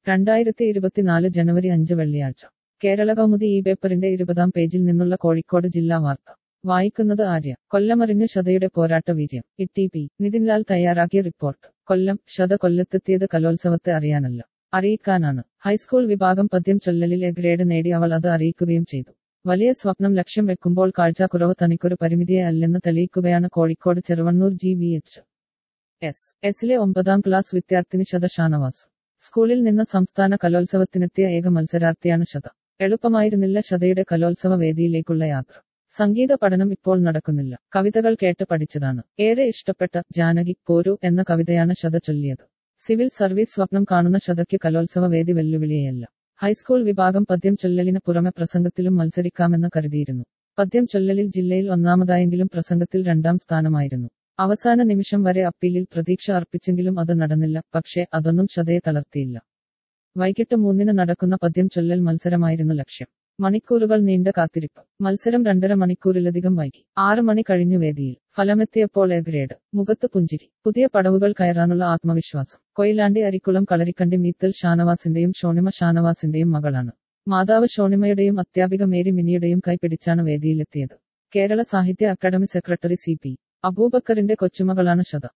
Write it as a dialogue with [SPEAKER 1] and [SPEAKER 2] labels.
[SPEAKER 1] രണ്ടായിരത്തി ഇരുപത്തിനാല് ജനുവരി അഞ്ച് വെള്ളിയാഴ്ച കേരള കൗമുദി ഈ പേപ്പറിന്റെ ഇരുപതാം പേജിൽ നിന്നുള്ള കോഴിക്കോട് ജില്ലാ വാർത്ത വായിക്കുന്നത് ആര്യ കൊല്ലമറിഞ്ഞ് ശതയുടെ പോരാട്ട വീര്യം ഇ പി നിതിൻലാൽ തയ്യാറാക്കിയ റിപ്പോർട്ട് കൊല്ലം ശത കൊല്ലത്തെത്തിയത് കലോത്സവത്തെ അറിയാനല്ല അറിയിക്കാനാണ് ഹൈസ്കൂൾ വിഭാഗം പദ്യം ചൊല്ലലിൽ എ ഗ്രേഡ് നേടി അവൾ അത് അറിയിക്കുകയും ചെയ്തു വലിയ സ്വപ്നം ലക്ഷ്യം വെക്കുമ്പോൾ കാഴ്ചക്കുറവ് തനിക്കൊരു പരിമിതിയെ അല്ലെന്ന് തെളിയിക്കുകയാണ് Kozhikode Cheruvannur G V H S എസിലെ ഒമ്പതാം ക്ലാസ് വിദ്യാർത്ഥിനി ശത ഷാനവാസ് സ്കൂളിൽ നിന്ന് സംസ്ഥാന കലോത്സവത്തിനെത്തിയ ഏക മത്സരാർത്ഥിയാണ് ശത എളുപ്പമായിരുന്നില്ല ശതയുടെ കലോത്സവ വേദിയിലേക്കുള്ള യാത്ര സംഗീത പഠനം ഇപ്പോൾ നടക്കുന്നില്ല കവിതകൾ കേട്ട് പഠിച്ചതാണ് ഏറെ ഇഷ്ടപ്പെട്ട ജാനകി പോരു എന്ന കവിതയാണ് ശത ചൊല്ലിയത് സിവിൽ സർവീസ് സ്വപ്നം കാണുന്ന ശതയ്ക്ക് കലോത്സവ വേദി വെല്ലുവിളിയെയല്ല ഹൈസ്കൂൾ വിഭാഗം പദ്യം ചൊല്ലലിന് പുറമെ പ്രസംഗത്തിലും മത്സരിക്കാമെന്ന് കരുതിയിരുന്നു പദ്യം ചൊല്ലലിൽ ജില്ലയിൽ ഒന്നാമതായെങ്കിലും പ്രസംഗത്തിൽ രണ്ടാം സ്ഥാനമായിരുന്നു അവസാന നിമിഷം വരെ അപ്പീലിൽ പ്രതീക്ഷ അർപ്പിച്ചെങ്കിലും അത് നടന്നില്ല പക്ഷേ അതൊന്നും ശതയെ തളർത്തിയില്ല വൈകിട്ട് മൂന്നിന് നടക്കുന്ന പദ്യം ചൊല്ലൽ മത്സരമായിരുന്നു ലക്ഷ്യം മണിക്കൂറുകൾ നീണ്ട കാത്തിരിപ്പ് മത്സരം രണ്ടര മണിക്കൂറിലധികം വൈകി ആറ് മണി കഴിഞ്ഞു വേദിയിൽ ഫലമെത്തിയപ്പോൾ എ ഗ്രേഡ് മുഖത്ത് പുഞ്ചിരി പുതിയ പടവുകൾ കയറാനുള്ള ആത്മവിശ്വാസം കൊയിലാണ്ടി അരിക്കുളം കളരിക്കണ്ടി മീത്തൽ ഷാനവാസിന്റെയും ഷോണിമ ഷാനവാസിന്റെയും മകളാണ് മാതാവ് ഷോണിമയുടെയും അധ്യാപിക മേരി മിനിയുടെയും കൈപിടിച്ചാണ് വേദിയിലെത്തിയത് കേരള സാഹിത്യ അക്കാദമി സെക്രട്ടറി സി പി അബൂബക്കറിന്റെ കൊച്ചുമകളാണ് ശത